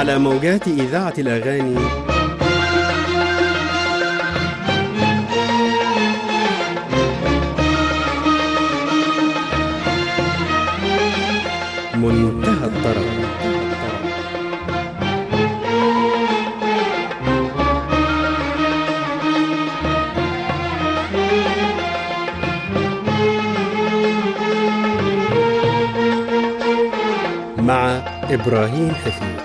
على موجات إذاعة الأغاني منتهى الطرب مع إبراهيم حفيظ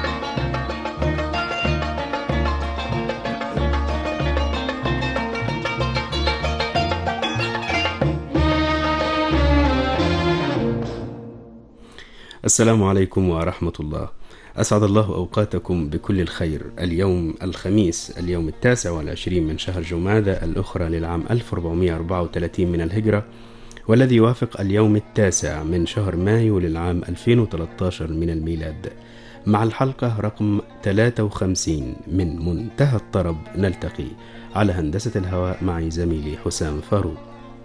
السلام عليكم ورحمة الله أسعد الله أوقاتكم بكل الخير اليوم الخميس اليوم التاسع والعشرين من شهر جمادى الأخرى للعام 1434 من الهجرة والذي يوافق اليوم التاسع من شهر مايو للعام 2013 من الميلاد مع الحلقة رقم 53 من منتهى الطرب نلتقي على هندسة الهواء معي زميلي حسام فاروق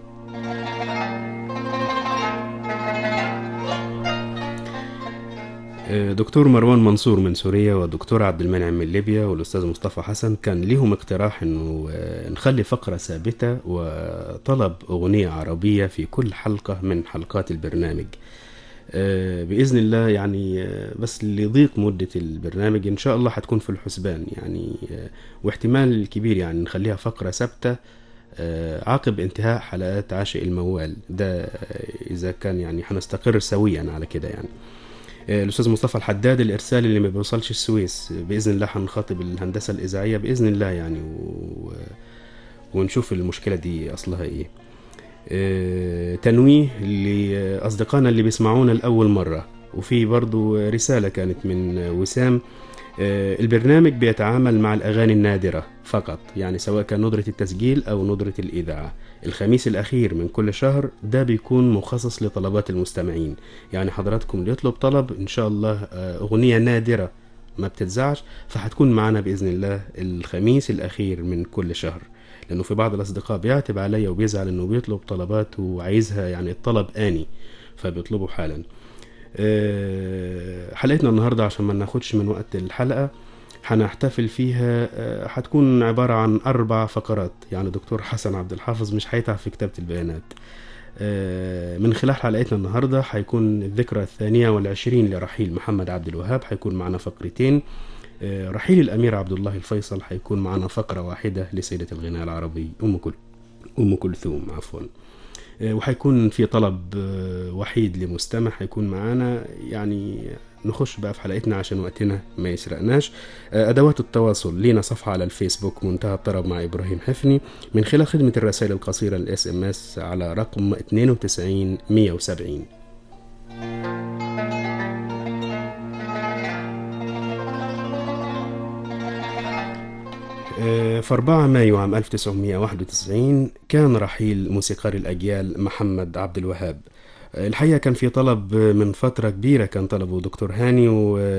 دكتور مروان منصور من سوريا والدكتور عبد المنعم من ليبيا والاستاذ مصطفى حسن كان ليهم اقتراح انه نخلي فقره ثابته وطلب اغنيه عربيه في كل حلقه من حلقات البرنامج باذن الله يعني بس لضيق مده البرنامج ان شاء الله هتكون في الحسبان يعني واحتمال كبير يعني نخليها فقره ثابته عقب انتهاء حلقات عاشق الموال ده اذا كان يعني هنستقر سويا على كده يعني الاستاذ مصطفى الحداد الارسال اللي ما بيوصلش السويس باذن الله هنخاطب الهندسه الاذاعيه باذن الله يعني و... ونشوف المشكله دي اصلها ايه اه تنويه لاصدقائنا اللي بيسمعونا لاول مره وفي برضو رساله كانت من وسام البرنامج بيتعامل مع الأغاني النادرة فقط يعني سواء كان ندرة التسجيل أو ندرة الإذاعة الخميس الأخير من كل شهر ده بيكون مخصص لطلبات المستمعين يعني حضراتكم اللي يطلب طلب إن شاء الله أغنية نادرة ما بتتذاعش فهتكون معنا بإذن الله الخميس الأخير من كل شهر لأنه في بعض الأصدقاء بيعتب عليا وبيزعل إنه بيطلب طلبات وعايزها يعني الطلب آني فبيطلبوا حالا حلقتنا النهارده عشان ما ناخدش من وقت الحلقه هنحتفل فيها هتكون عبارة عن أربع فقرات يعني دكتور حسن عبد الحافظ مش هيتعب في كتابة البيانات من خلال حلقتنا النهاردة هيكون الذكرى الثانية والعشرين لرحيل محمد عبد الوهاب هيكون معنا فقرتين رحيل الأمير عبد الله الفيصل هيكون معنا فقرة واحدة لسيدة الغناء العربي أم كل أم كلثوم عفواً وهيكون في طلب وحيد لمستمع هيكون معانا يعني نخش بقى في حلقتنا عشان وقتنا ما يسرقناش ادوات التواصل لينا صفحه على الفيسبوك منتهى الطرب مع ابراهيم حفني من خلال خدمه الرسائل القصيره الاس ام اس على رقم 92 170 في 4 مايو عام 1991 كان رحيل موسيقار الأجيال محمد عبد الوهاب الحقيقة كان في طلب من فترة كبيرة كان طلبه دكتور هاني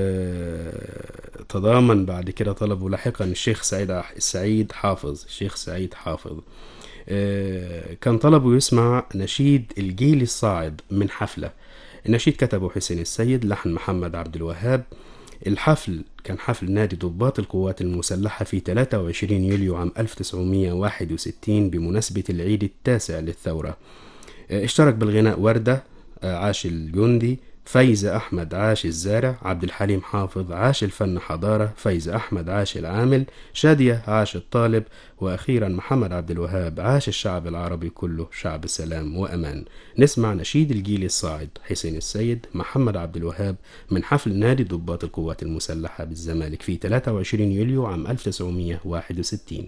وتضامن بعد كده طلبه لاحقا الشيخ سعيد السعيد حافظ الشيخ سعيد حافظ كان طلبه يسمع نشيد الجيل الصاعد من حفلة النشيد كتبه حسين السيد لحن محمد عبد الوهاب الحفل كان حفل نادي ضباط القوات المسلحة في 23 يوليو عام 1961 بمناسبة العيد التاسع للثورة اشترك بالغناء وردة عاش الجندي فايزة أحمد عاش الزارع عبد الحليم حافظ عاش الفن حضارة فايزة أحمد عاش العامل شادية عاش الطالب وأخيرا محمد عبد الوهاب عاش الشعب العربي كله شعب سلام وأمان نسمع نشيد الجيل الصاعد حسين السيد محمد عبد الوهاب من حفل نادي ضباط القوات المسلحة بالزمالك في 23 يوليو عام 1961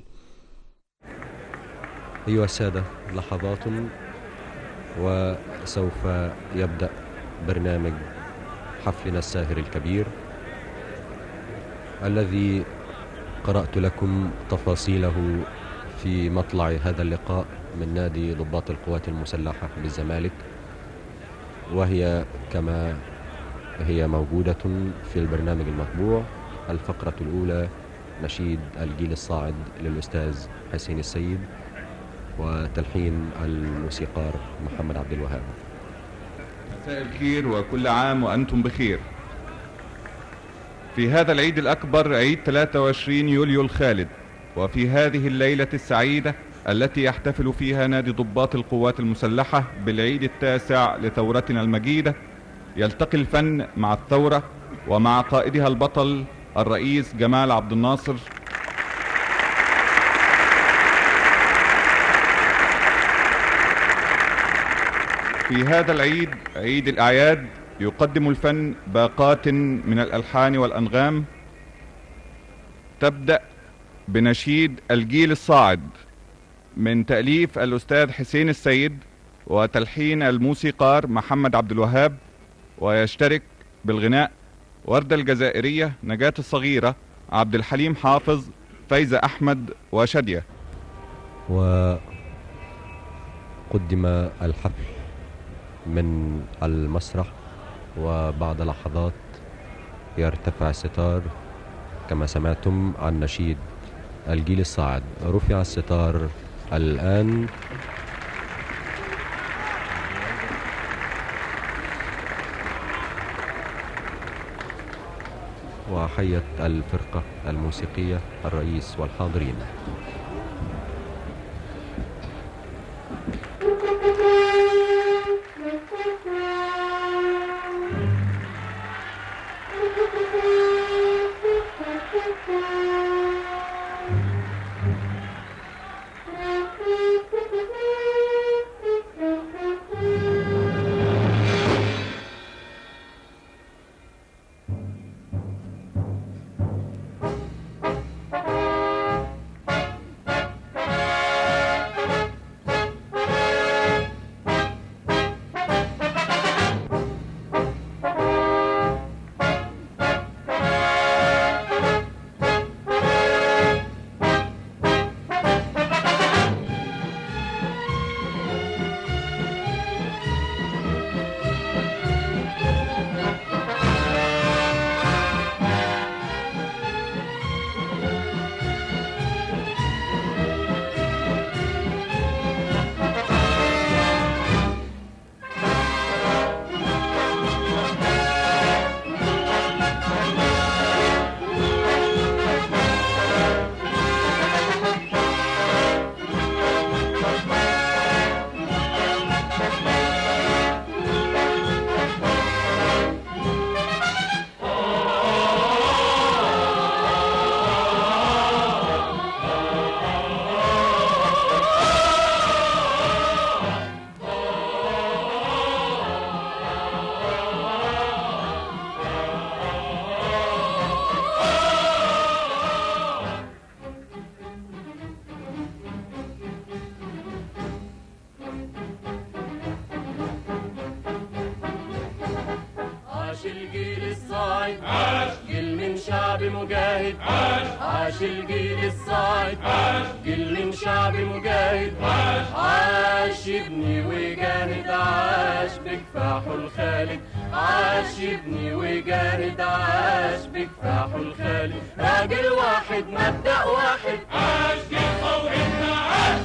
أيها السادة لحظات وسوف يبدأ برنامج حفلنا الساهر الكبير الذي قرأت لكم تفاصيله في مطلع هذا اللقاء من نادي ضباط القوات المسلحة بالزمالك وهي كما هي موجودة في البرنامج المطبوع الفقرة الأولى نشيد الجيل الصاعد للأستاذ حسين السيد وتلحين الموسيقار محمد عبد الوهاب مساء الخير وكل عام وأنتم بخير في هذا العيد الأكبر عيد 23 يوليو الخالد وفي هذه الليلة السعيدة التي يحتفل فيها نادي ضباط القوات المسلحة بالعيد التاسع لثورتنا المجيدة يلتقي الفن مع الثورة ومع قائدها البطل الرئيس جمال عبد الناصر في هذا العيد عيد الأعياد يقدم الفن باقات من الألحان والأنغام تبدأ بنشيد الجيل الصاعد من تأليف الأستاذ حسين السيد وتلحين الموسيقار محمد عبد الوهاب ويشترك بالغناء وردة الجزائرية نجاة الصغيرة عبد الحليم حافظ فايزة أحمد وشادية وقدم الحفل من المسرح وبعد لحظات يرتفع الستار كما سمعتم عن نشيد الجيل الصاعد رفع الستار الآن وحيت الفرقة الموسيقية الرئيس والحاضرين عاش الجيل الصاعد عاش جيل من شعب مجاهد عاش عاش الجيل الصاعد عاش جيل من شعب مجاهد عاش عاش يبني ويجاهد عاش بكفاحه الخالد عاش يبني ويجاهد عاش بكفاحه الخالد راجل واحد مبدأ واحد عاش جيل ثورتنا عاش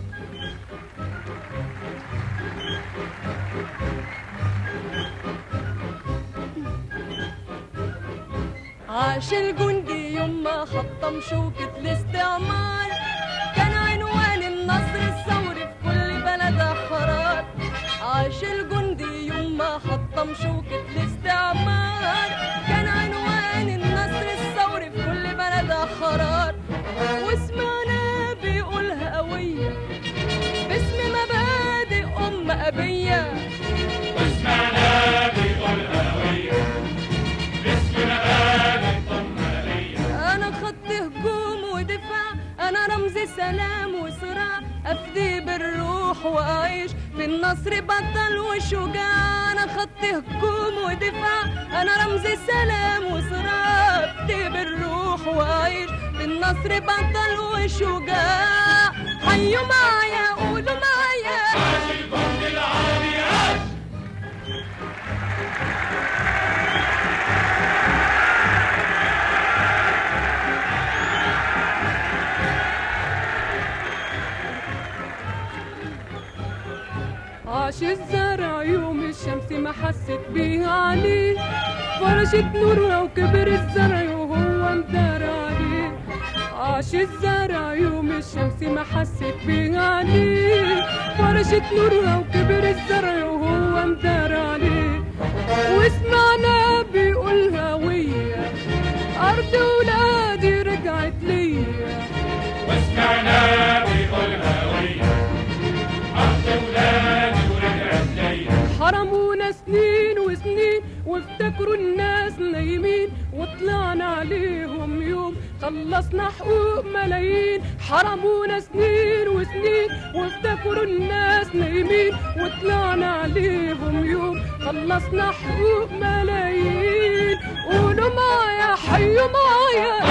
عاش الجندي يوم ما حطم شوكة الاستعمار كان عنوان النصر الثوري في كل بلد أحرار عاش الجندي يوم ما حطم شوكة الاستعمار كان عنوان النصر الثوري في كل بلد أحرار واسمعنا بيقولها قوية باسم مبادئ أم أبية انا خط هجوم ودفاع انا رمز سلام وصراع افدي بالروح واعيش في النصر بطل وشجاع انا خط هجوم ودفاع انا رمز سلام وصراع افدي بالروح واعيش في النصر بطل وشجاع حيوا معايا قولوا معايا عاش الزرع يوم الشمس ما حست بيه عليه فرشت نورها وكبر الزرع وهو مدار عليه عاش الزرع يوم الشمس ما حست بيه عليه فرشت نورها وكبر الزرع وهو مدار عليه وسمعنا بيقول هوية أرض ولادي رجعت ليا حرمونا سنين وسنين وافتكروا الناس نايمين وطلعنا عليهم يوم خلصنا حقوق ملايين حرمونا سنين وسنين وافتكروا الناس نايمين وطلعنا عليهم يوم خلصنا حقوق ملايين قولوا معايا حيوا معايا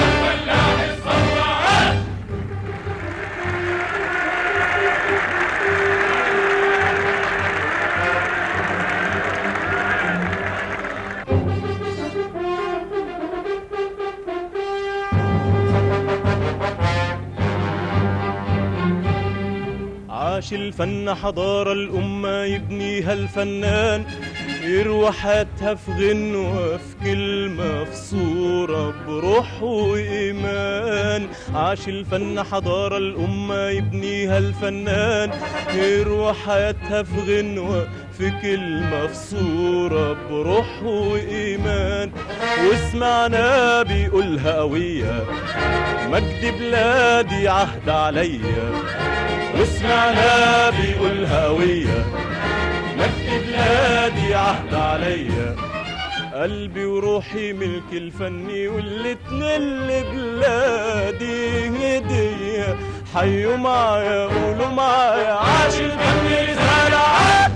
عاش الفن حضارة الأمة يبنيها الفنان يروى حياتها في غنوة في كلمة في صورة بروح وإيمان عاش الفن حضارة الأمة يبنيها الفنان يروى حياتها في غنوة في كلمة في صورة بروح وإيمان وسمعنا بيقولها قوية مجد بلادي عهد عليا وسمعنا بيقولها قوية مجد بلادي عهد عليا قلبي وروحي ملك الفني والاتنين لبلادي هدية حيوا معايا قولوا معايا عاش الفن رسالة عاش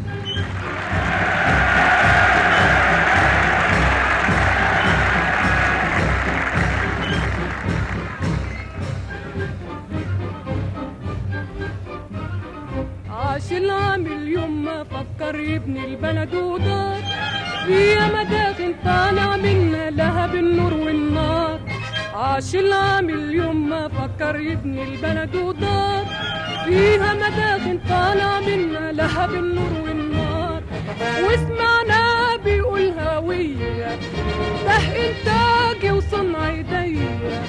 عاش العامل يوم ما فكر يبني البلد ودار فيها مداخن طالع منها لهب النور والنار عاش العامل يوم ما فكر يبني البلد ودار فيها مداخن طالع منها لهب النور والنار وسمعنا بيقول هوية ده إنتاجي وصنع إيديا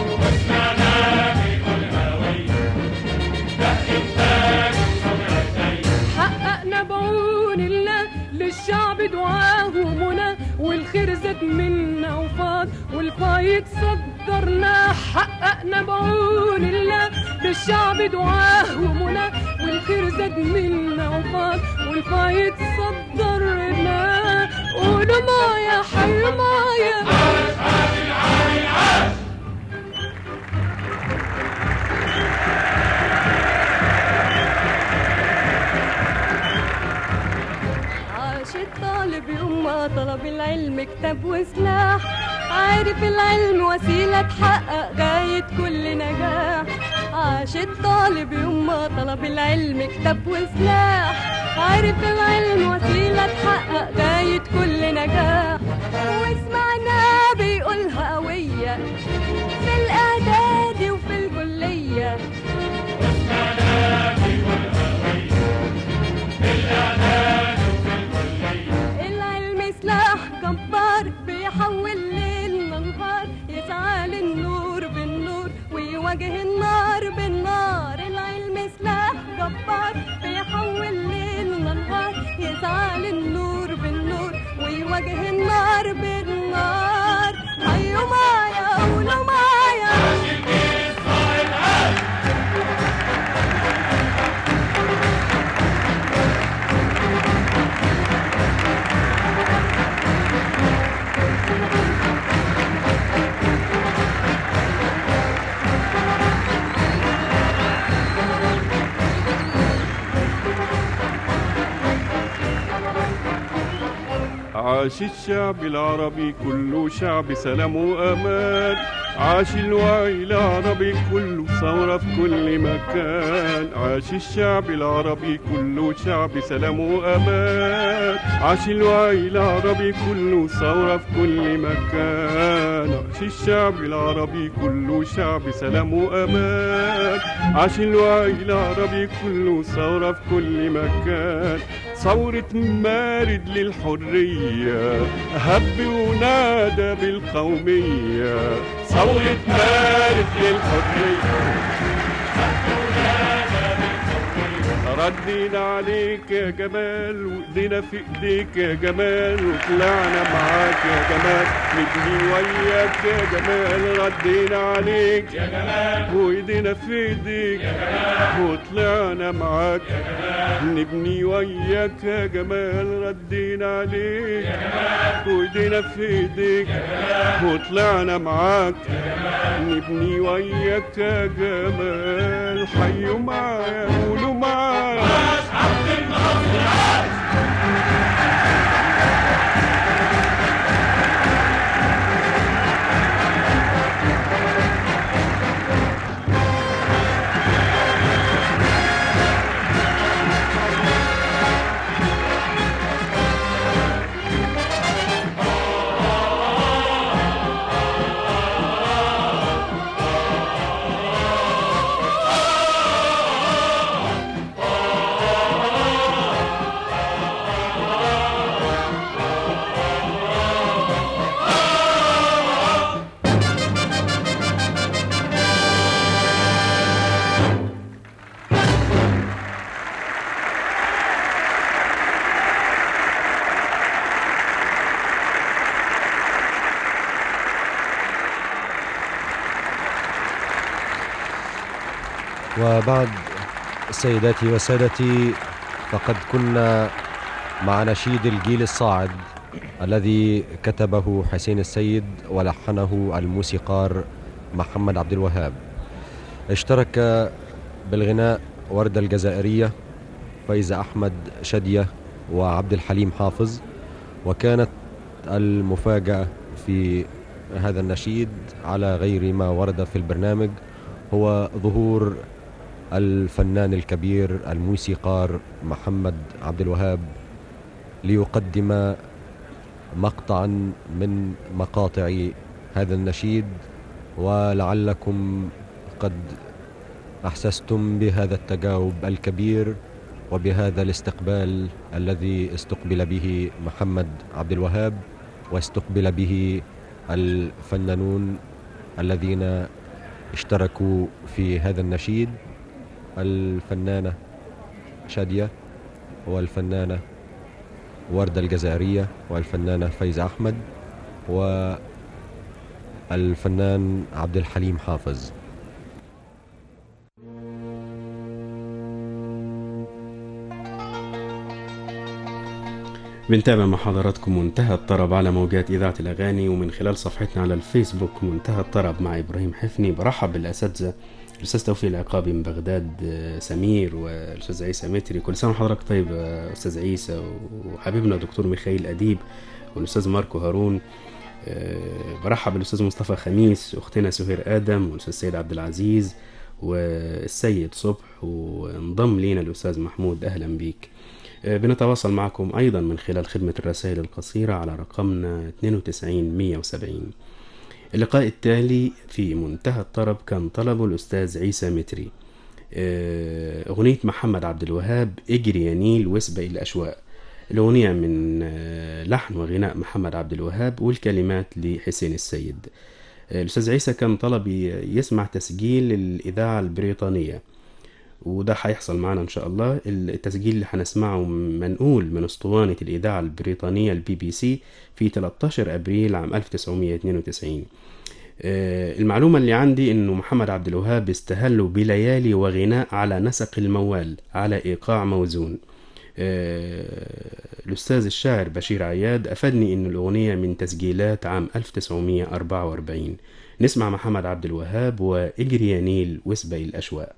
حققنا بعون الله للشعب دعاه ومنى والخير زاد منا وفاض والفايض صدرنا حققنا بعون الله للشعب دعاه ومنى والخير زاد منا وفاض والفايض صدرنا قولوا معايا حي معايا عاش الطالب يوم ما طلب العلم كتاب وسلاح عارف العلم وسيلة تحقق غاية كل نجاح عاش الطالب يوم ما طلب العلم كتاب وسلاح عارف العلم وسيلة تحقق غاية كل نجاح واسمعنا بيقولها قوية في الإعداد وفي الكلية العلم سلاح جبار بيحول ليل نهار يسعى للنور بالنور ويواجه النار بالنار العلم سلاح جبار بيحول ليل نهار يسعى للنور بالنور ويواجه النار بالنار هيو معايا قولوا معايا عاش الشعب العربي كله شعب سلام وأمان عاش الوعي العربي كله ثورة في كل مكان عاش الشعب العربي كله شعب سلام وأمان عاش الوعي العربي كله ثورة في كل مكان عاش الشعب العربي كله شعب سلام وأمان عاش الوعي العربي كله ثورة في كل مكان ثورة مارد للحرية هب ونادى بالقومية ثورة مارد للحرية ردينا عليك يا جمال وايدينا في ايديك يا جمال وطلعنا معاك يا جمال نبني وياك يا جمال ردينا عليك يا جمال وايدينا في ايديك يا جمال وطلعنا معاك يا جمال نبني وياك يا جمال ردينا عليك يا جمال وايدينا في ايديك يا جمال وطلعنا معاك يا جمال نبني وياك يا جمال حيوا معايا قولوا معايا وبعد سيداتي وسادتي فقد كنا مع نشيد الجيل الصاعد الذي كتبه حسين السيد ولحنه الموسيقار محمد عبد الوهاب اشترك بالغناء وردة الجزائرية فايزة أحمد شدية وعبد الحليم حافظ وكانت المفاجأة في هذا النشيد على غير ما ورد في البرنامج هو ظهور الفنان الكبير الموسيقار محمد عبد الوهاب ليقدم مقطعا من مقاطع هذا النشيد ولعلكم قد احسستم بهذا التجاوب الكبير وبهذا الاستقبال الذي استقبل به محمد عبد الوهاب واستقبل به الفنانون الذين اشتركوا في هذا النشيد الفنانة شادية والفنانة وردة الجزائرية والفنانة فايزة أحمد والفنان عبد الحليم حافظ بنتابع مع حضراتكم منتهى الطرب على موجات إذاعة الأغاني ومن خلال صفحتنا على الفيسبوك منتهى الطرب مع إبراهيم حفني برحب بالأساتذة الأستاذ توفيق العقابي من بغداد آه، سمير والأستاذ عيسى متري كل سنة وحضرتك طيب آه، أستاذ عيسى وحبيبنا دكتور ميخائيل أديب والأستاذ ماركو هارون آه، برحب بالأستاذ مصطفى خميس أختنا سهير آدم والأستاذ سيد عبد العزيز والسيد صبح وانضم لينا الأستاذ محمود أهلا بيك آه، بنتواصل معكم أيضا من خلال خدمة الرسائل القصيرة على رقمنا 92 170 اللقاء التالي في منتهى الطرب كان طلبه الأستاذ عيسى متري آه، أغنية محمد عبد الوهاب اجري يا نيل واسبق الأشواق الأغنية من آه، لحن وغناء محمد عبد الوهاب والكلمات لحسين السيد آه، الأستاذ عيسى كان طلب ي- يسمع تسجيل الإذاعة البريطانية وده هيحصل معنا إن شاء الله التسجيل اللي هنسمعه منقول من اسطوانة الإذاعة البريطانية البي بي سي في 13 أبريل عام 1992 آه، المعلومة اللي عندي إنه محمد عبد الوهاب استهل بليالي وغناء على نسق الموال على إيقاع موزون آه، الأستاذ الشاعر بشير عياد أفادني إن الأغنية من تسجيلات عام 1944 نسمع محمد عبد الوهاب وإجري يا نيل واسبق الأشواق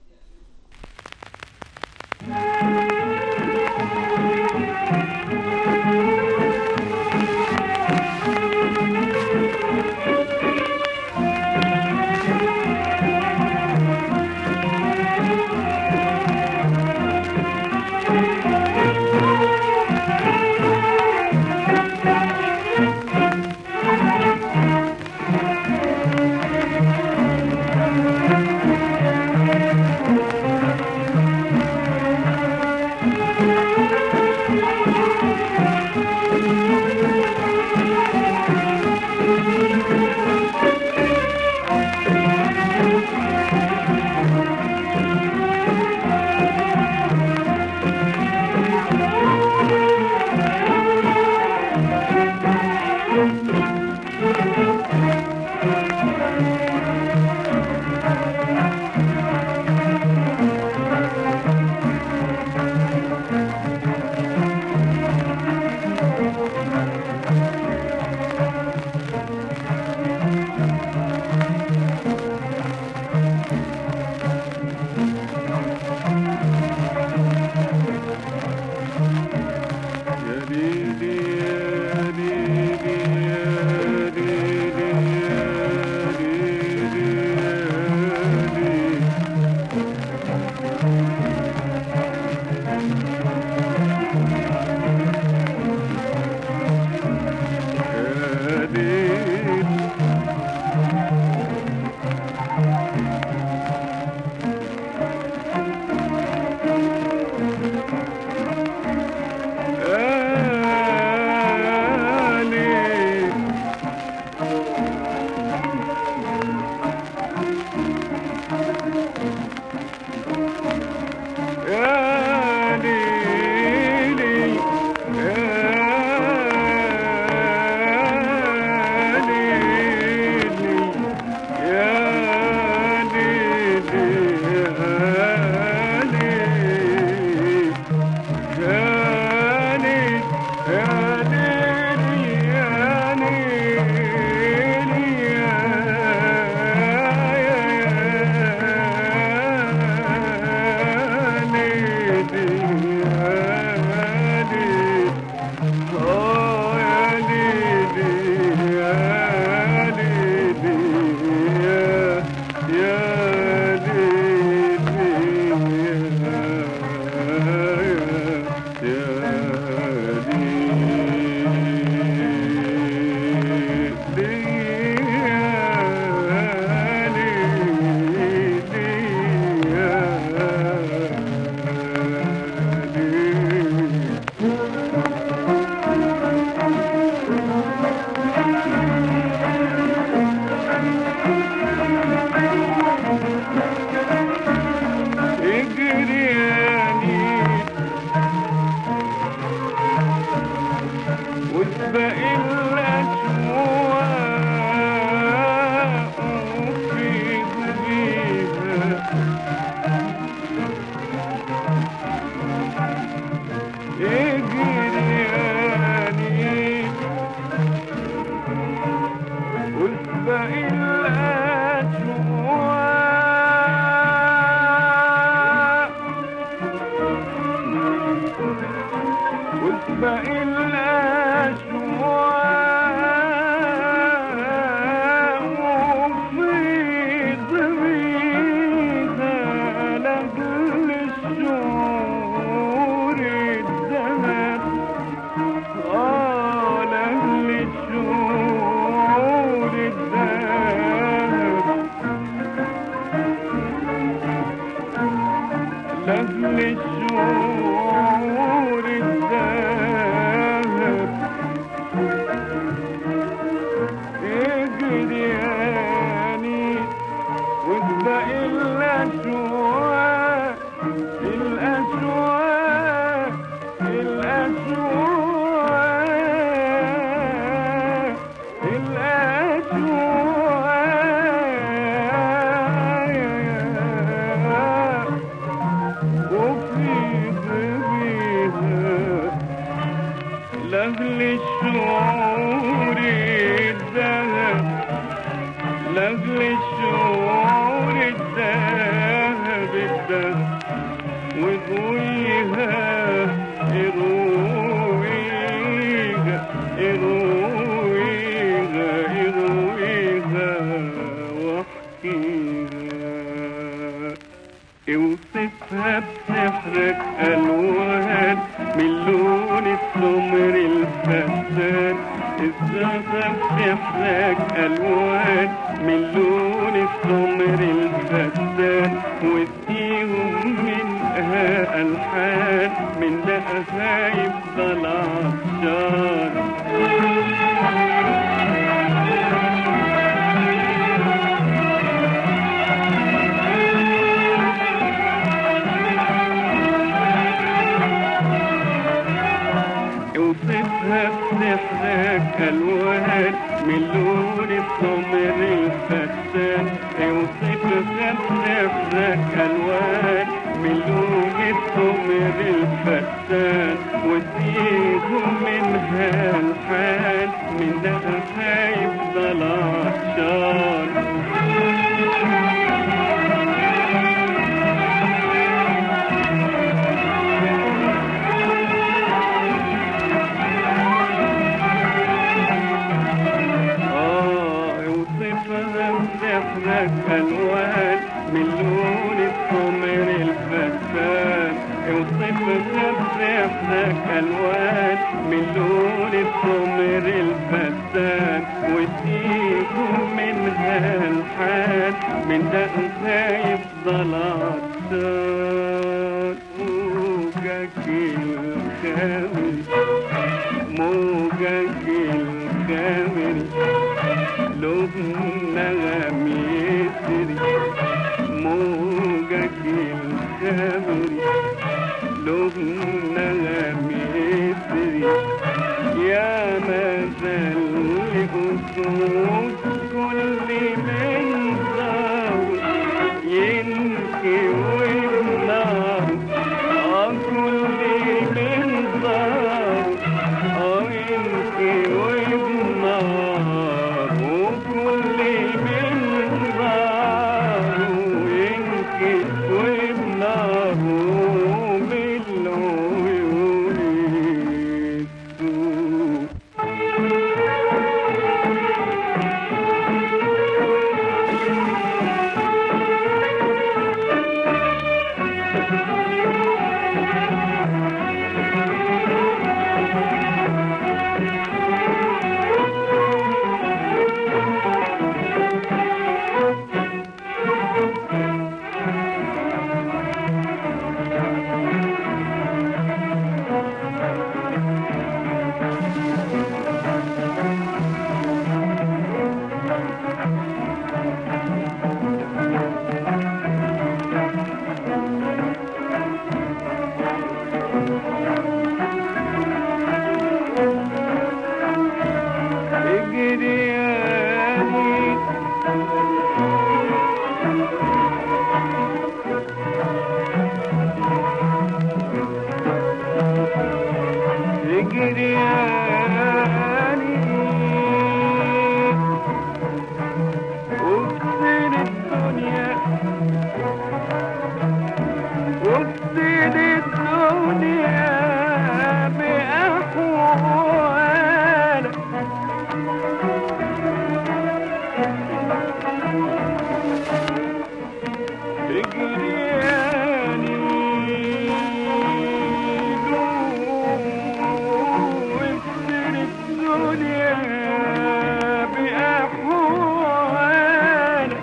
الأشواق في ضبيبها اجرياني واسبق الأشواق واسبق الأشواق وفي ضميها لأجل الشعور الدهر آه لأجل الشعور الدهر لأجل الشعور الدهر اجرياني واسبق الأشواق الأشواق الأشواق الأشواق وفي ضبيها لأجل الشعور الذهب لأجل الشعور الذهب الذهب وضويها ارويها ارويها ارويها واحكيها اوصفها بسحرك الوان من لون السمر الفتان اوصفها بسحرك الوان من لون السمر الفتان واديهم منها الحان من دقها يفضل عطشان اوصفها بسحرك الوان من لون السمر الفتان اوصفها بسحرك الوان من لون السمر الفتان واديهم منها الحال من دقها يفضل عطشان آه اوصفها بسحرك ألوان من لون السمر الفتان اوصفها بسحرك ألوان من لون السمر الفتان واديكم منها الحال من دقها يفضل عطشان موجك الخامل موجك الخامل لبنى يسري موجك الخامل لبنى يسري يا مازال أسود كل من زار ينكي والنار آه كل من زار آه ينكي والنار وكل من زار ينكي والنار بالعيون السود جرياني جرياني وكسر الدنيا وكسر الدنيا بأحوالك جرياني وكسر الدنيا بأحوالك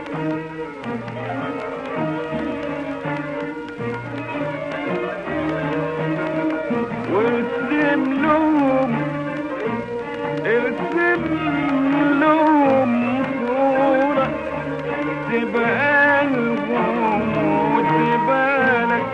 وارسم لهم ارسم لهم صورة تبقى لهم وتبقى لك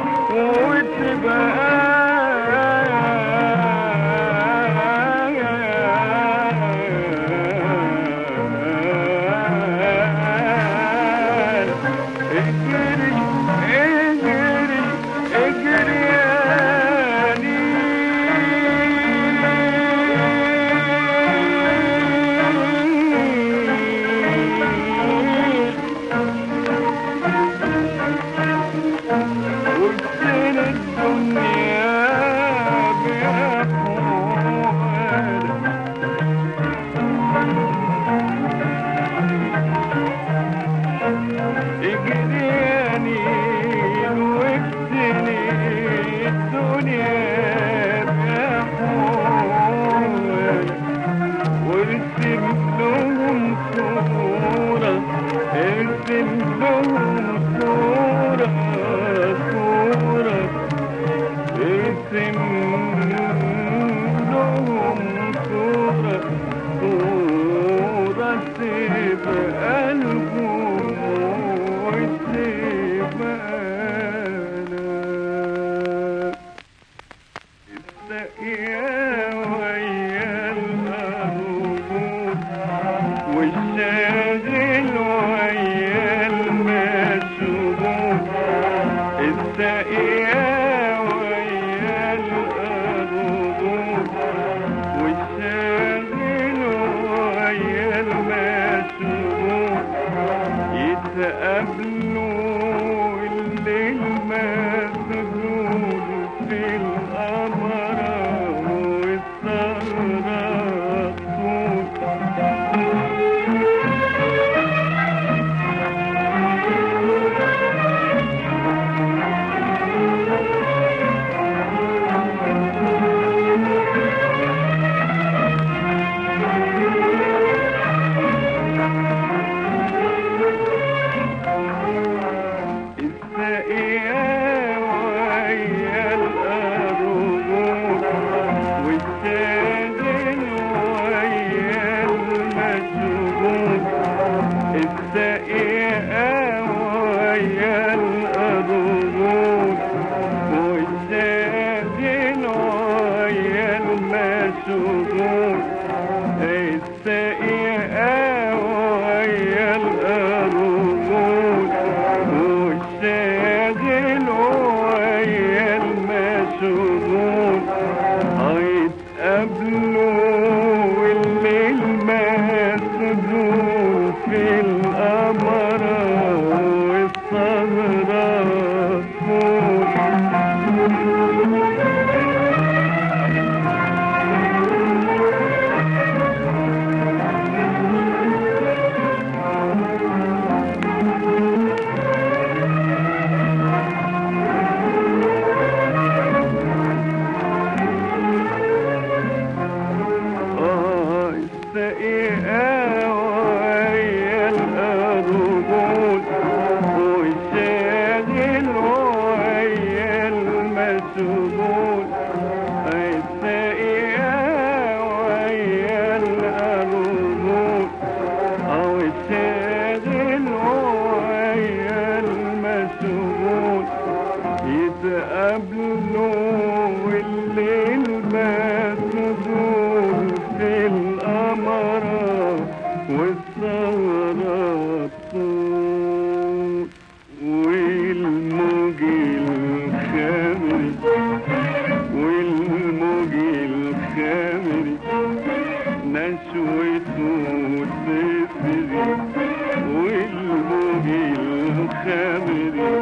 وتبقى اجري اجري اجري يا وسن الدنيا بأحوالك اجرياني وابتني الدنيا بأحوالك وارسم لهم صورة ارسم لهم صورة صورة ارسم لهم صورة صورة تبقى لهم وتبقى لك السقيا ويا الأرجوز والشاغل ويا المشغول السقيا ويا الأرجوز والشاغل ويا المشغول يتقابلوا الليل مسجون في القمر والسهرة طول السقيا ويا الأرجوز والشاغل ويا المشغول السقيا ويا الأرجوز والشاغل ويا المشغول السقيا ويا الأرجوز والشاغل ويا المشغول هيتقابلوا والليل مسجون في القمر والسهرة آه السقيا ويا الأرجول والشاغل ويا المشغول السقيا ويا الأرجول أو الشاغل ويا المشغول يتقابلوا والليل مسجون في الأرض الثمرة والثمرة طول والموج الخمري والموج الخمري نشوته تفري والموج الخمري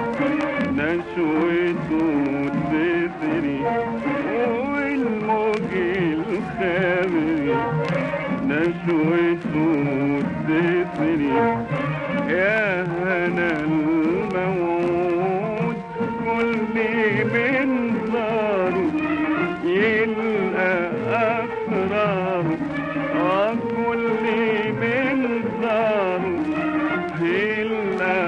نشوته تفري والموج الخمري نشوته تفري يا هنا الموت كل من صاره يلقى أسراره آه كل من صاره يلقى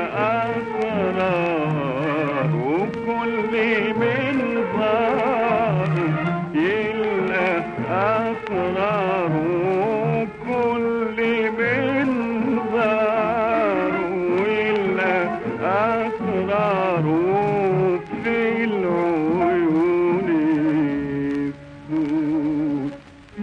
أسراره كل من صاره يلقى أسراره كل من صاره يلقى أسراره في العيون السود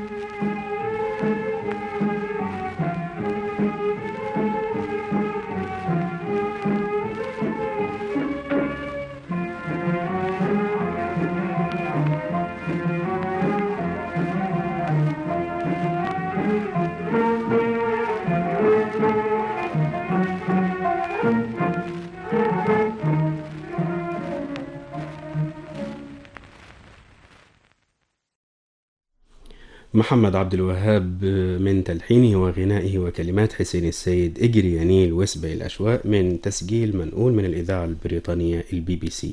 محمد عبد الوهاب من تلحينه وغنائه وكلمات حسين السيد اجري يا نيل واسبق الأشواق من تسجيل منقول من الإذاعة البريطانية البي بي سي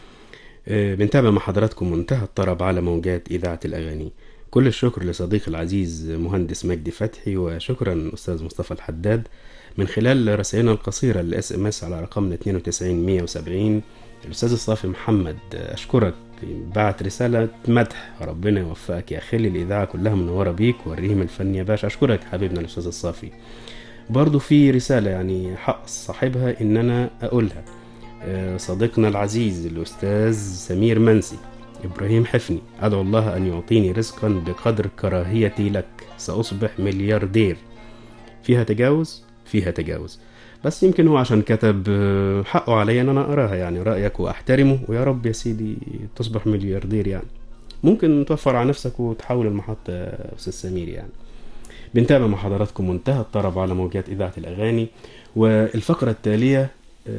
آه، بنتابع مع حضراتكم منتهى الطرب على موجات إذاعة الأغاني كل الشكر لصديقي العزيز مهندس مجدي فتحي وشكرا أستاذ مصطفى الحداد من خلال رسائلنا القصيرة الاس ام اس على رقمنا 92 170 الأستاذ الصافي محمد أشكرك بعت رسالة مدح ربنا يوفقك يا خلي الإذاعة كلها منورة بيك والريم الفني يا باشا أشكرك حبيبنا الأستاذ الصافي برضو في رسالة يعني حق صاحبها إن أنا أقولها آه، صديقنا العزيز الأستاذ سمير منسي إبراهيم حفني أدعو الله أن يعطيني رزقا بقدر كراهيتي لك سأصبح ملياردير فيها تجاوز فيها تجاوز بس يمكن هو عشان كتب آه، حقه عليا ان انا اقراها يعني رايك واحترمه ويا رب يا سيدي تصبح ملياردير يعني ممكن توفر على نفسك وتحول المحطة يا أستاذ سمير يعني بنتابع مع حضراتكم منتهى الطرب على موجات إذاعة الأغاني والفقرة التالية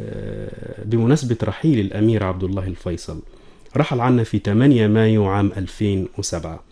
آه، بمناسبة رحيل الأمير عبد الله الفيصل رحل عنا في 8 مايو عام 2007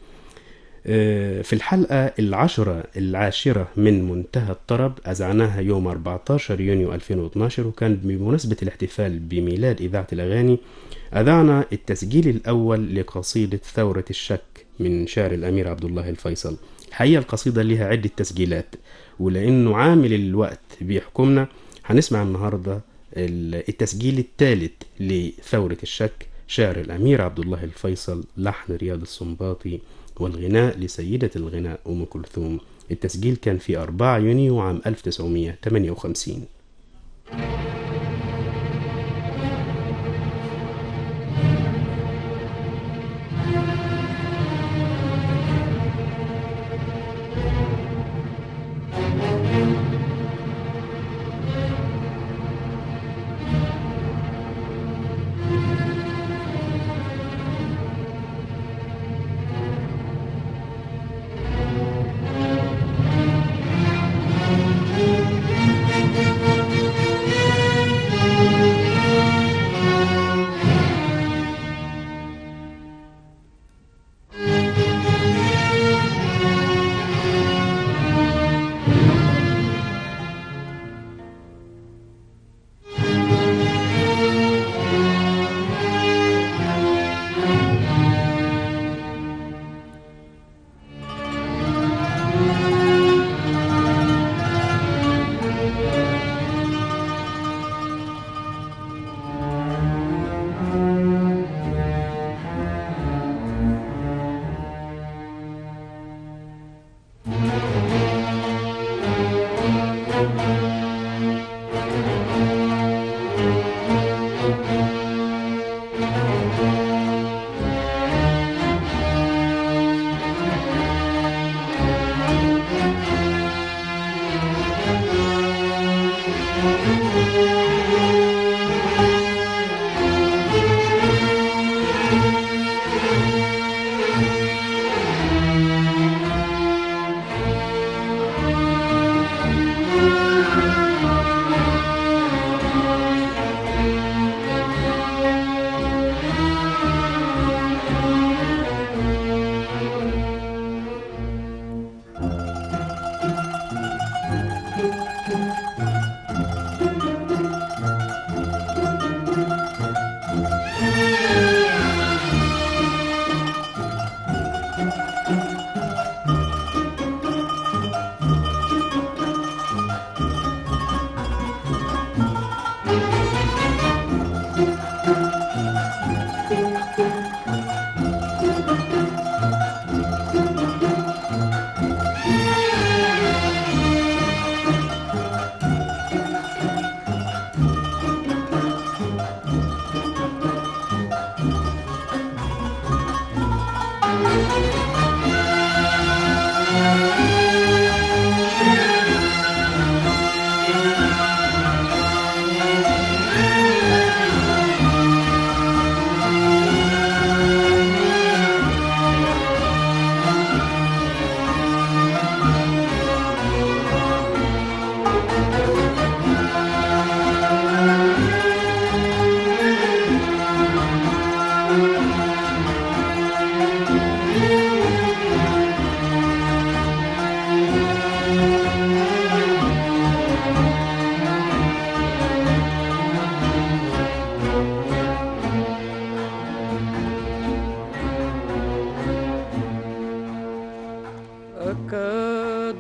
آه، في الحلقة العشرة العاشرة من منتهى الطرب أذعناها يوم 14 يونيو 2012 وكان بمناسبة الاحتفال بميلاد إذاعة الأغاني أذعنا التسجيل الأول لقصيدة ثورة الشك من شعر الأمير عبد الله الفيصل الحقيقة القصيدة لها عدة تسجيلات ولأنه عامل الوقت بيحكمنا هنسمع النهاردة التسجيل الثالث لثورة الشك شعر الأمير عبد الله الفيصل لحن رياض السنباطي والغناء لسيدة الغناء أم كلثوم التسجيل كان في 4 يونيو عام 1958 Thank you.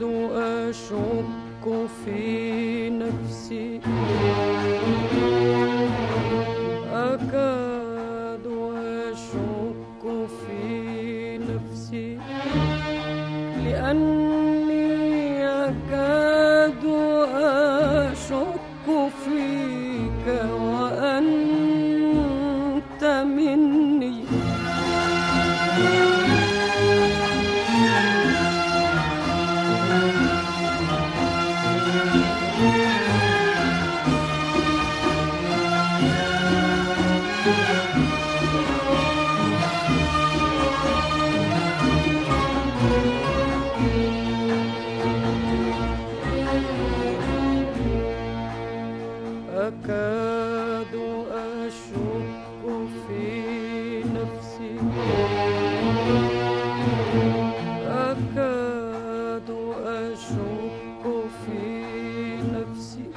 أشك في نفسي أكاد أشك في نفسي لأني أكاد أشك فيك وأنت مني أكاد أشك في نفسي أكاد أشك في نفسي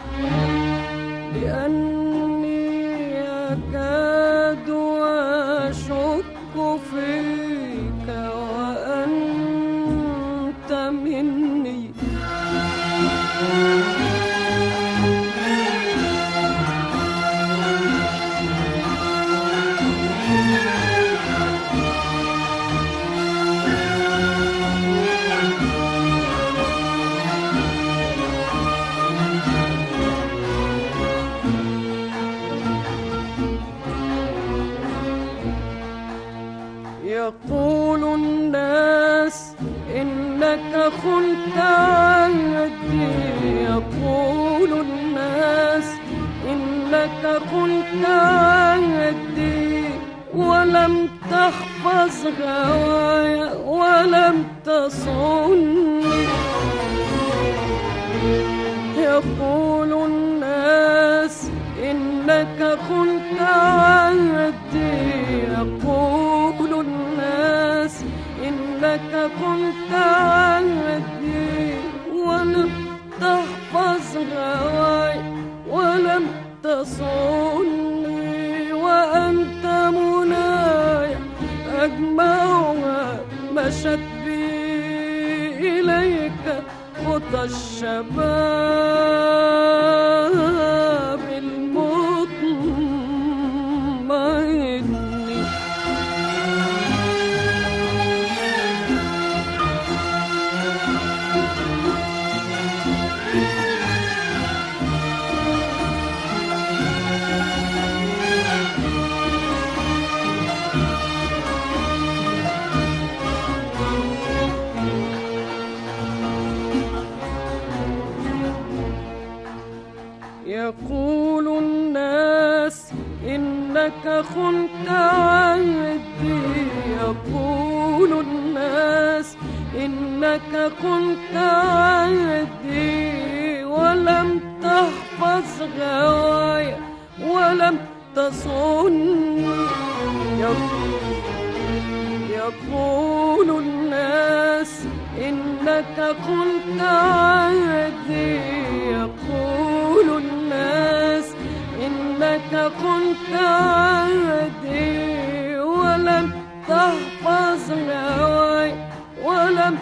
لأني أكاد أشك فيك وأنت مني يقول الناس إنك خنت عهدي يقول الناس إنك خنت عهدي ولم تحفظ هواي ولم تصني يقول الناس إنك خنت عهدي يقول الناس إنك كنت عهدي ولم تحفظ هواي ولم تصوني وأنت مناي أجمعها مشت بي إليك خطى الشباب المطمئن يقول الناس إنك خنت عهدي يقول الناس إنك كنت عهدي ولم تحفظ غوايا ولم تصني يقول الناس إنك كنت عهدي يقول الناس إنك كنت عهدي ولم تحفظ هواي ولم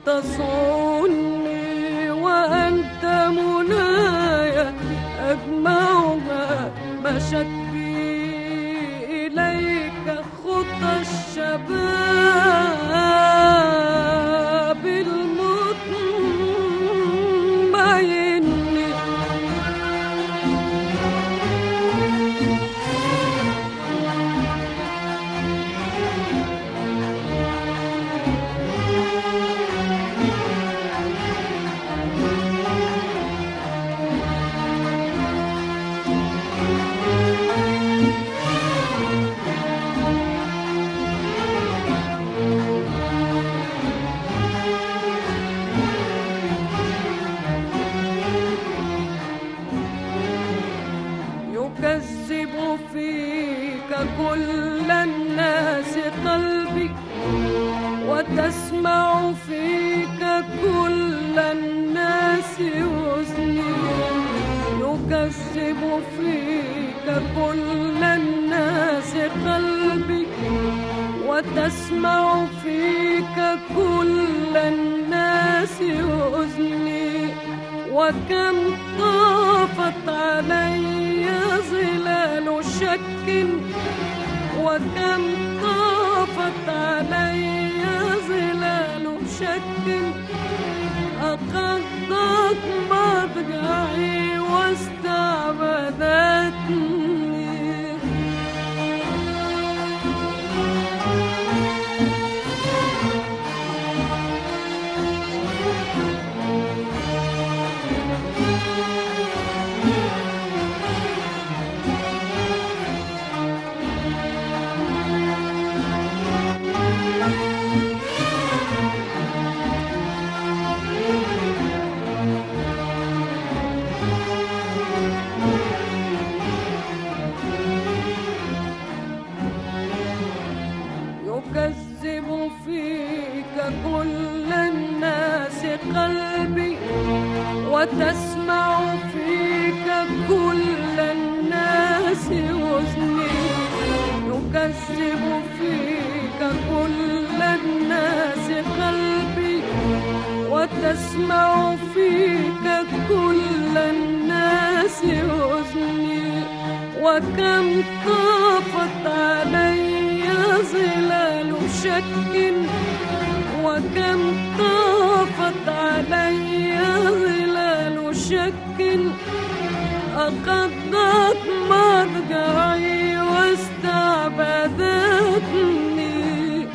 تصوني وأنت منايا أجمعها مشت بي إليك خطى الشباب المطمئن يكذب فيك كل الناس قلبي وتسمع فيك كل الناس أذني يكذب فيك كل الناس قلبي وتسمع فيك كل الناس أذني وكم طافت علي ظلال شك وكم طافت علي ظلال شك أخذت مضجعي واستعبدتني يكذب فيك كل الناس قلبي وتسمع فيك كل الناس أذني يكذب فيك كل الناس قلبي وتسمع فيك كل الناس أذني وكم طافت علي ظلال شك وكم طافت علي ظلال شك أخذت مضجعي واستعبدتني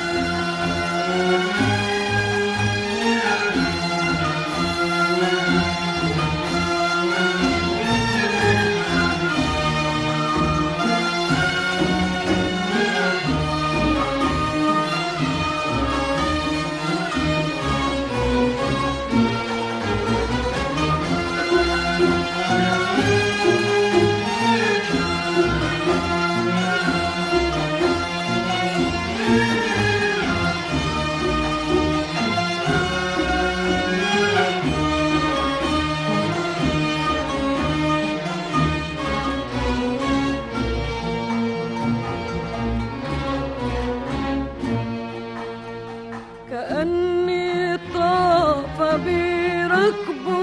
كأني طاف بي ركب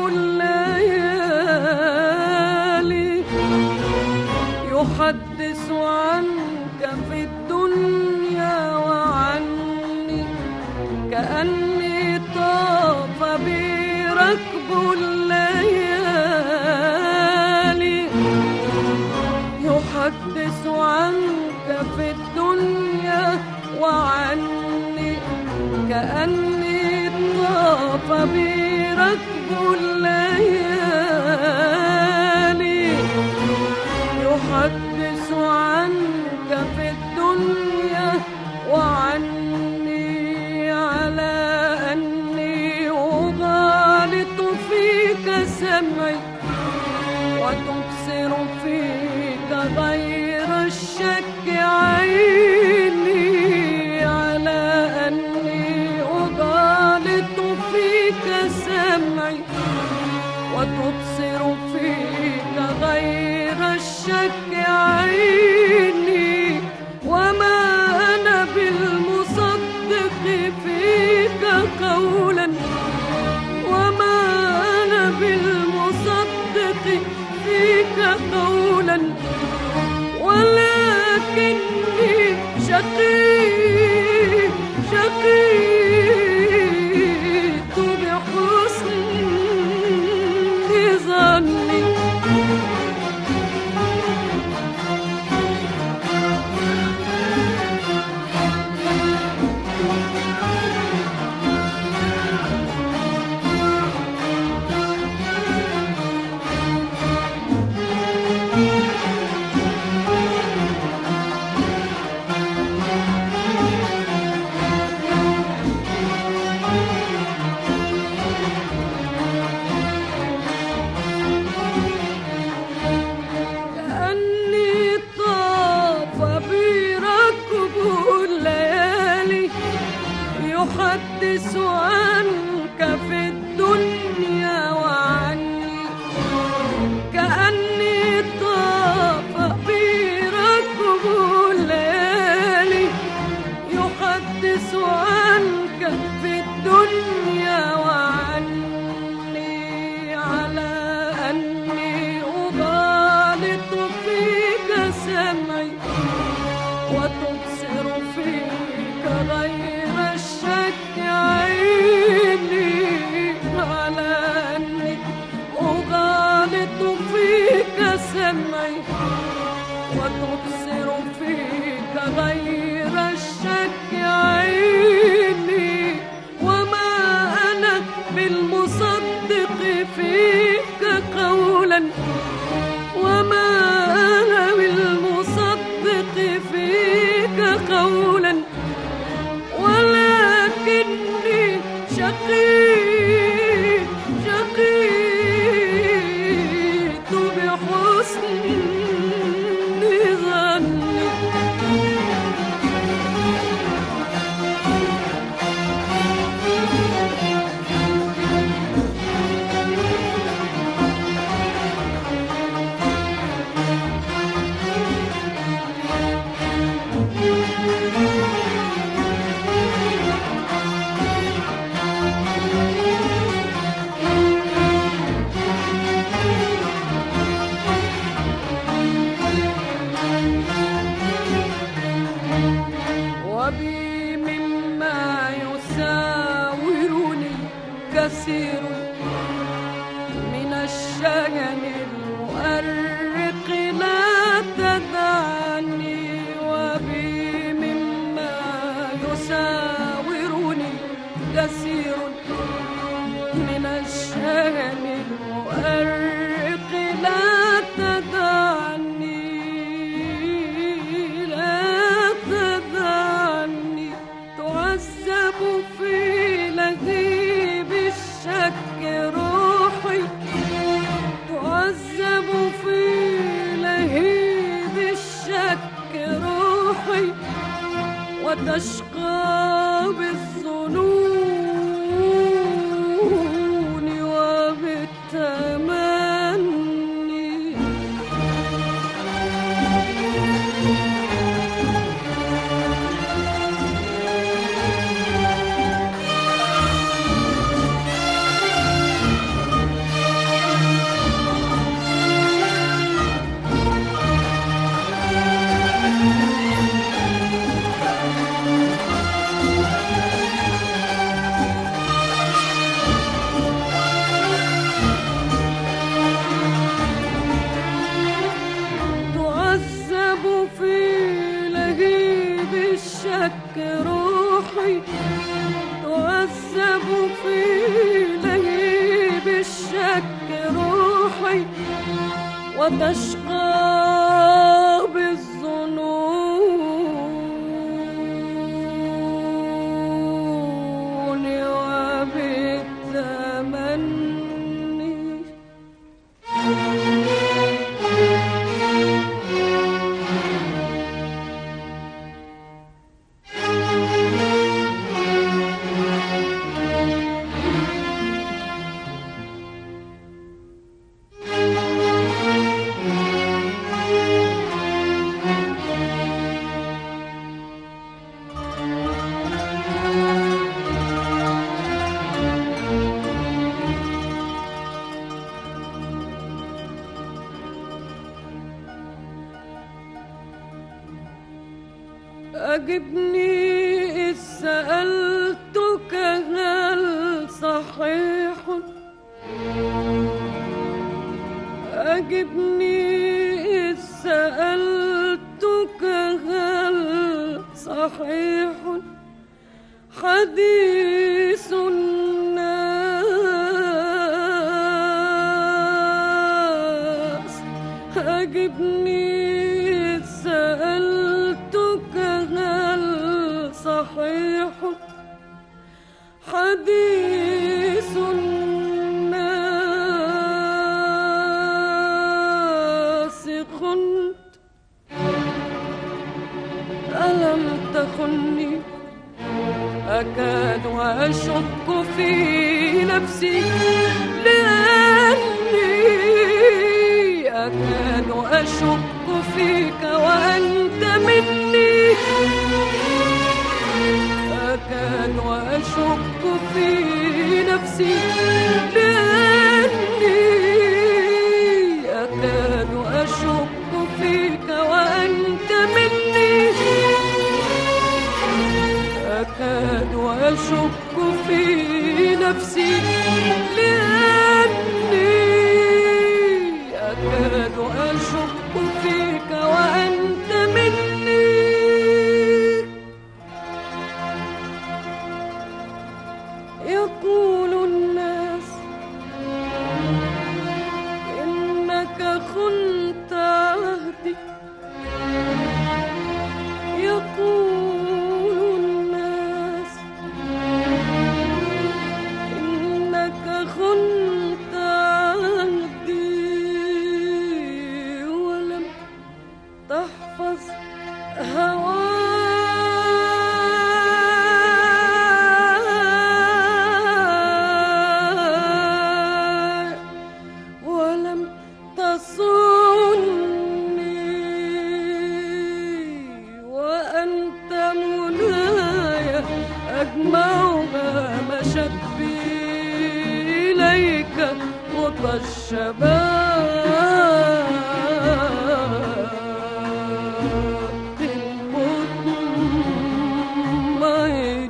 الليالي يحدث عنك في الدنيا وعني كأني طاف بي ركب الليالي يحدث عنك في الدنيا وعني كأني طاف بي ركب الليالي يحدث عنك في الدنيا وعني على أني أغالط فيك سمعي وتبصر فيك غير الشك عيني على أني أغالط فيك سمعي وتبصر فيك غير الشك عيني وما أنا بالمصدق فيك قولا وما أنا بالمصدق فيك قولا ولكني شقي شقيت بحسن ظني روحي وتبصر فيك غير الشك عيني وما أنا بالمصدق فيك قولا وما أنا بالمصدق فيك قولا ولكني شقيت شقيت بحسن ظني وبي مما يساورني كثير من الشجن المؤرق لا تدعني وبي مما يساورني كثير من الشجن المؤرق لا تدعني لا تدعني تعذب في لهيب الشك روحي تعذب في لهيب الشك روحي وتشقى بالظنون وبالتمني تعذب في لهيب الشك روحي تعذب في لهيب الشك روحي وتشقى بالظنون وبالتمني أجبني إذ سألتك هل صحيح أجبني إذ سألتك هل صحيح حديث الناس أجبني إذ سألتك هل صحيح حديث الناس خنت ألم تخني أكاد أشك في نفسي لأني أكاد أشك فيك وأنت مني أكاد أشك في نفسي لأني أكاد أشك فيك وأنت مني أكاد أشك في نفسي لأني أكاد أشك يبقى الشباب المطمئن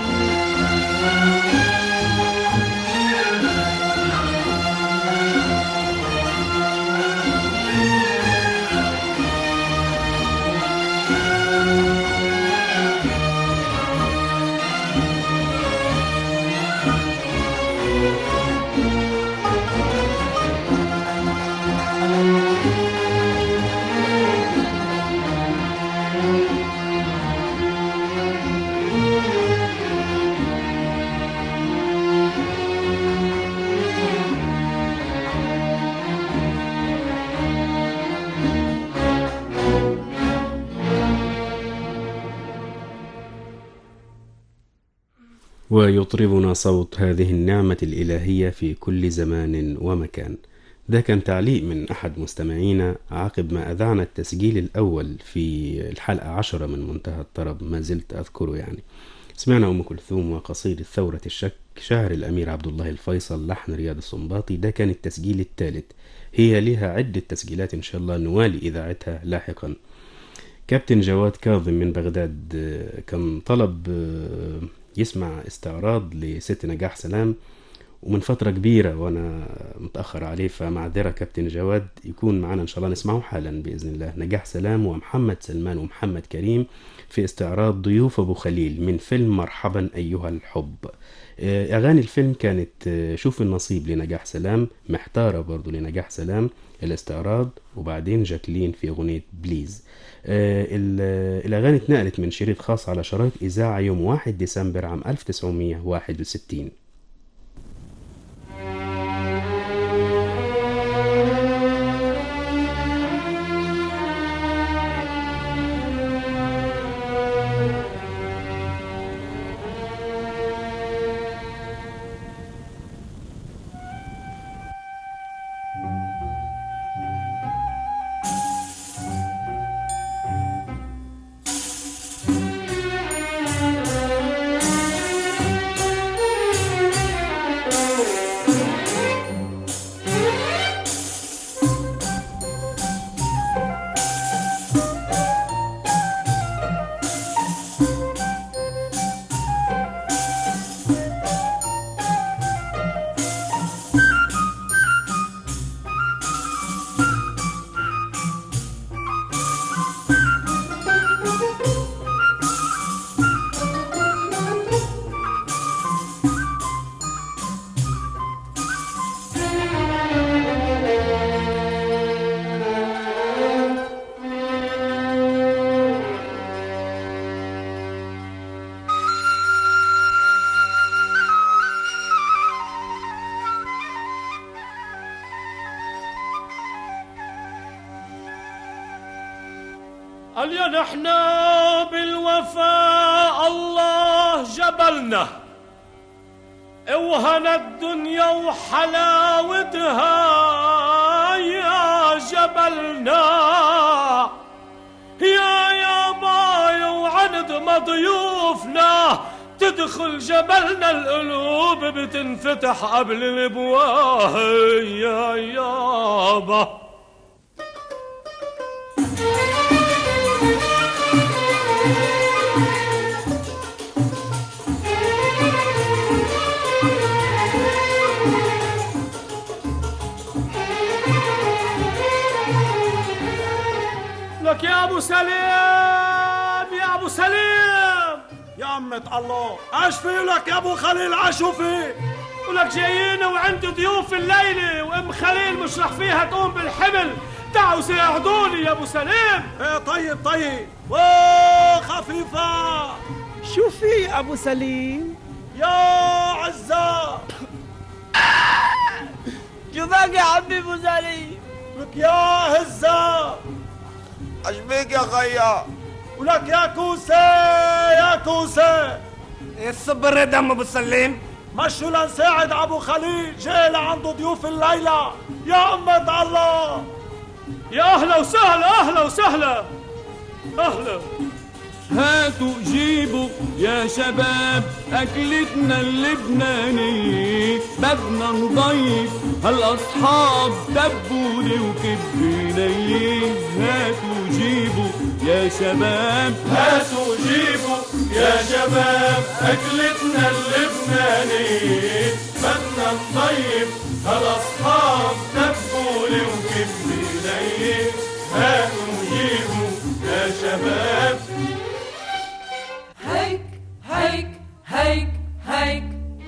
ويطربنا صوت هذه النعمة الإلهية في كل زمان ومكان ده كان تعليق من أحد مستمعينا عقب ما أذعنا التسجيل الأول في الحلقة عشرة من منتهى الطرب ما زلت أذكره يعني سمعنا أم كلثوم وقصيدة ثورة الشك شعر الأمير عبد الله الفيصل لحن رياض السنباطي ده كان التسجيل الثالث هي لها عدة تسجيلات إن شاء الله نوالي إذاعتها لاحقا كابتن جواد كاظم من بغداد آه، كان طلب آه، يسمع استعراض لست نجاح سلام ومن فترة كبيرة وأنا متأخر عليه فمعذرة كابتن جواد يكون معنا إن شاء الله نسمعه حالا بإذن الله نجاح سلام ومحمد سلمان ومحمد كريم في استعراض ضيوف أبو خليل من فيلم مرحبا أيها الحب آه، أغاني الفيلم كانت آه، شوف النصيب لنجاح سلام محتارة برضو لنجاح سلام الاستعراض وبعدين جاكلين في أغنية بليز آه، ال- الأغاني اتنقلت من شريط خاص على شرايط إذاعة يوم 1 ديسمبر عام 1961 قال يا نحنا بالوفاء الله جبلنا اوهنا الدنيا وحلاوتها يا جبلنا يا يا باي وعند ما ضيوفنا تدخل جبلنا القلوب بتنفتح قبل الابواب يا يابا لك يا ابو سليم يا ابو سليم يا عمة الله ايش في لك يا ابو خليل عشو في ولك جايين وعندي ضيوف الليلة وام خليل مش رح فيها تقوم بالحمل تعوا ساعدوني يا ابو سليم ايه طيب طيب اوه خفيفة شو في يا ابو سليم يا عزة شو بقى يا عمي ابو سليم لك يا هزة اشبيك يا خيا ولك يا كوسة يا كوسة الصبر يا دم ابو سليم مشوا لنساعد ابو خليل جاي لعنده ضيوف الليلة يا عمة الله يا اهلا وسهلا اهلا وسهلا اهلا هاتوا جيبوا يا شباب أكلتنا اللبنانية بدنا نضيف هالأصحاب دبولي وكبيني هاتوا جيبوا يا شباب هاتوا جيبوا يا شباب أكلتنا اللبنانية بدنا نضيف هالأصحاب دبولي وكبيني هاتوا جيبوا يا شباب هيك هيك هيك هيك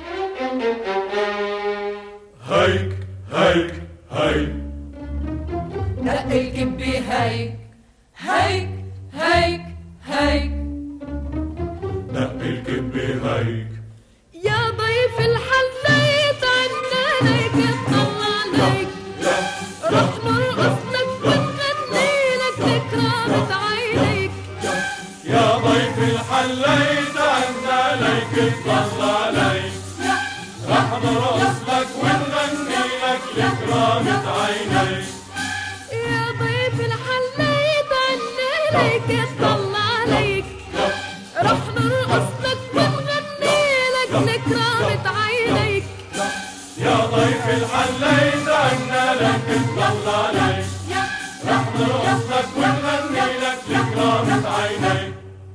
هيك هيك هيك دق الكبي هيك هيك هيك هيك دق الكبة هيك يا ضيف الحليت عنا ليك اطلع عليك رح نرقص لك ونغني لك لكرامة عينيك يا ضيف الحليت عنا ليك اطلع عليك رح نرقص لك ونغني لك لكرامة عينيك يا ضيف الحليت عنا ليك اطلع عليك رح نرقص لك ونغني لك لكرامة عينيك يا ضيف الحليت عنا لك اطلع عليك رح نرقص لك ونغني لك لكرامة عينيك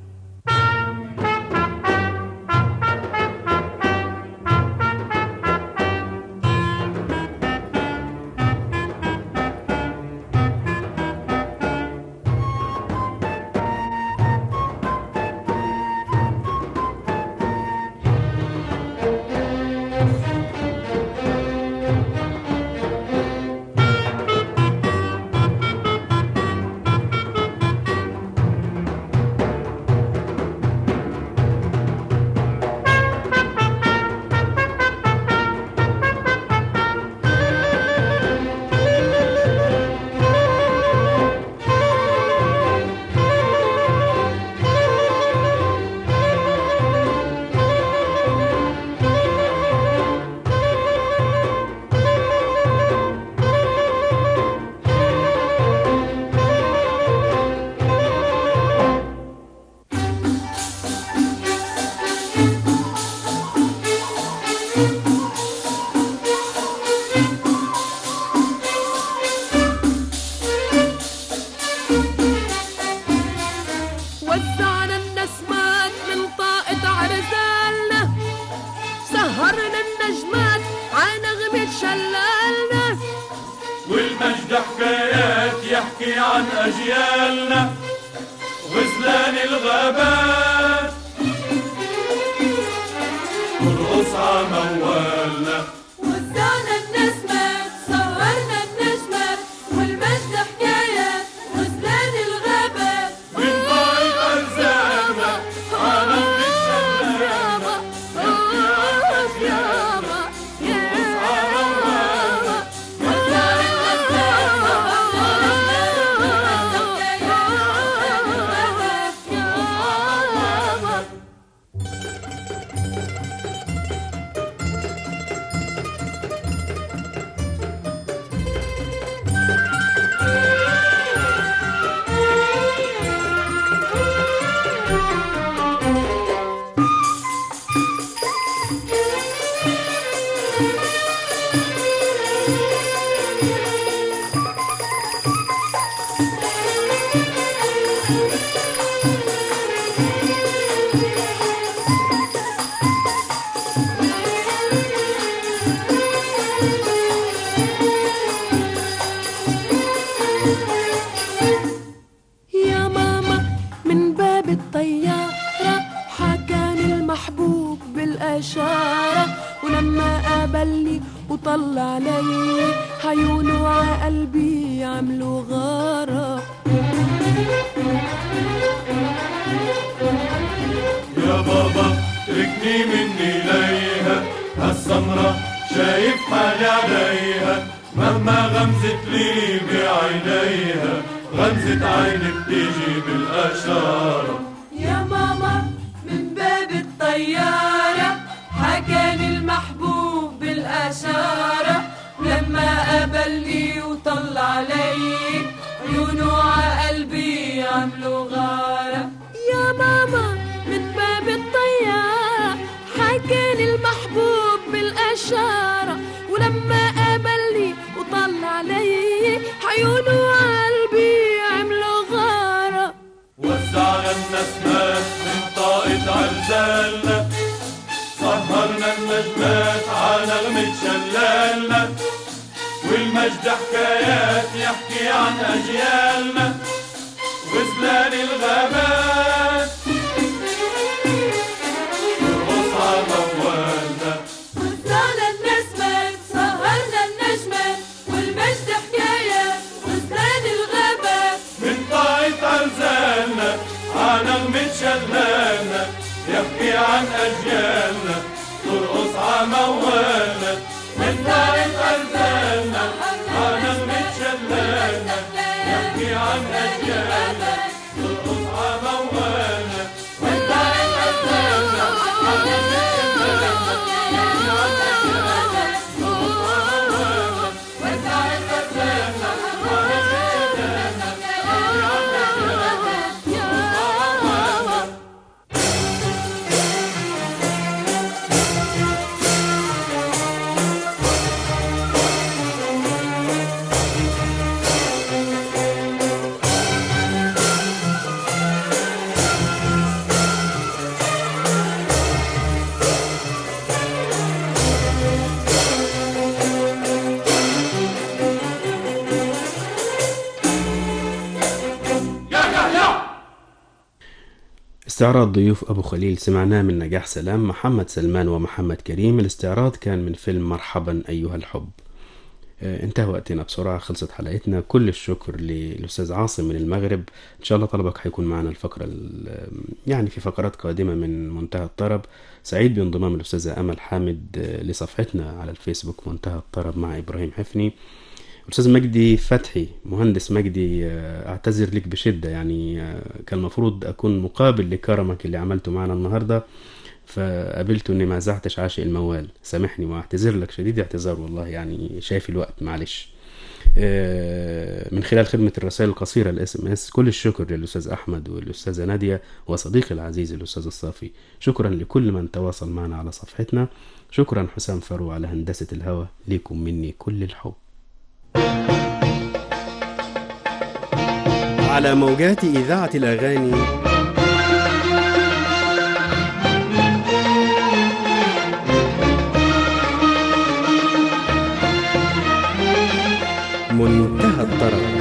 وزعنا النسمات من طاقة عرزالنا سهرنا النجمات عنغمة شلالنا والمجد حكايات يحكي عن أجيالنا غزلان الغابات ترقص ع موالنا وزعنا النسمات صورنا النجمات والمجد حكايات غزلان الغابات من ضايق أرزاقنا عالم يابا أوف يابا يابا يا ماما من باب الطيارة حكاني المحبوب بالأشارة ولما قابلني وطلع علي عيونه ع قلبي عملوا غارة يا بابا تركني مني ليها هالسمرة شايف حالي عليها مهما غمزت لي بعينيها غمزة عيني بتيجي بالأشارة يا ماما من باب الطيارة حكاني المحبوب بالأشارة لما قابلني وطلع علي عيونه ع قلبي عملوا غارة يا ماما عيونه وقلبي عملوا غارة وزعنا النسمات من طاقة عرزالنا سهرنا النجمات على نغمة شلالنا والمجد حكايات يحكي عن أجيالنا وزلال الغابات ترقص على موالنا وزعنا النسمات سهرنا النجمات والمجد حكايات وزلال الغابات من طاقة عرزالنا على نغمة شلالنا يحكي عن أجيالنا ترقص على موالنا من طاقة عرزالنا على نغمة شلالنا يحكي عن أجيالنا ترقص على موالنا من طاقة عرزالنا على نغمة شلالنا يحكي عن أجيالنا ترقص على موالنا من طاقة عرزالنا على نغمة شلالنا يحكي عن أجيالنا استعراض ضيوف أبو خليل سمعناه من نجاح سلام محمد سلمان ومحمد كريم الاستعراض كان من فيلم مرحبا أيها الحب آه، انتهى وقتنا بسرعة خلصت حلقتنا كل الشكر للأستاذ عاصم من المغرب إن شاء الله طلبك هيكون معنا الفقرة ال- يعني في فقرات قادمة من منتهى الطرب سعيد بانضمام الأستاذة أمل حامد آه، لصفحتنا على الفيسبوك منتهى الطرب مع إبراهيم حفني الأستاذ مجدي فتحي مهندس مجدي آه، أعتذر لك بشدة يعني آه، كان المفروض أكون مقابل لكرمك اللي عملته معنا النهاردة فقابلته إني ما زعتش عاشق الموال سامحني وأعتذر لك شديد اعتذار والله يعني شايف الوقت معلش آه، من خلال خدمة الرسائل القصيرة الاس ام اس كل الشكر للأستاذ أحمد والأستاذة نادية وصديقي العزيز الأستاذ الصافي شكرا لكل من تواصل معنا على صفحتنا شكرا حسام فرو على هندسة الهوى ليكم مني كل الحب على موجات إذاعة الأغاني منتهى الطرب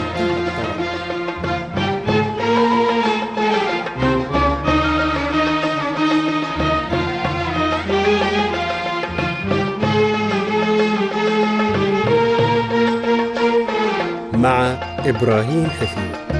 مع إبراهيم حفيظ